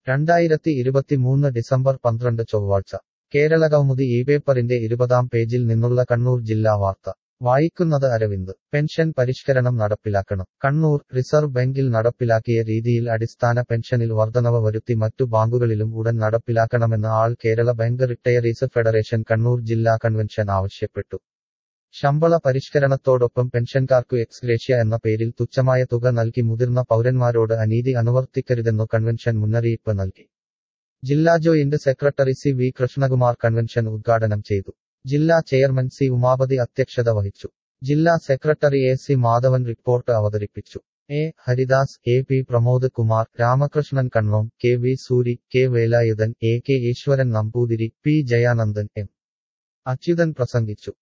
രണ്ടായിരത്തി ഇരുപത്തിമൂന്ന് ഡിസംബർ പന്ത്രണ്ട് ചൊവ്വാഴ്ച കേരളകൗമുദി ഈ പേപ്പറിന്റെ ഇരുപതാം പേജിൽ നിന്നുള്ള കണ്ണൂർ ജില്ലാ വാർത്ത വായിക്കുന്നത് അരവിന്ദ് പെൻഷൻ പരിഷ്കരണം നടപ്പിലാക്കണം കണ്ണൂർ റിസർവ് ബാങ്കിൽ നടപ്പിലാക്കിയ രീതിയിൽ അടിസ്ഥാന പെൻഷനിൽ വർധനവ് വരുത്തി മറ്റു ബാങ്കുകളിലും ഉടൻ നടപ്പിലാക്കണമെന്ന് all Kerala bank retirees federation Kannur ജില്ലാ കൺവെൻഷൻ ആവശ്യപ്പെട്ടു ശമ്പള പരിഷ്കരണത്തോടൊപ്പം പെൻഷൻകാർക്കു എക്സ്ഗ്രേഷ്യ എന്ന പേരിൽ തുച്ഛമായ തുക നൽകി മുതിർന്ന പൗരന്മാരോട് അനീതി അനുവർത്തിക്കരുതെന്നു കൺവെൻഷൻ മുന്നറിയിപ്പ് നൽകി ജില്ലാ joint secretary C V Krishnakumar convention ഉദ്ഘാടനം ചെയ്തു ജില്ലാ ചെയർമാൻ സി ഉമാപതി അധ്യക്ഷത വഹിച്ചു ജില്ലാ secretary A C Madhavan report അവതരിപ്പിച്ചു A Haridas A P Pramod Kumar Ramakrishnan Kannom K V Suri K Velayudhan A K Eswaran Namboothiri P Jayanandan M Achuthan പ്രസംഗിച്ചു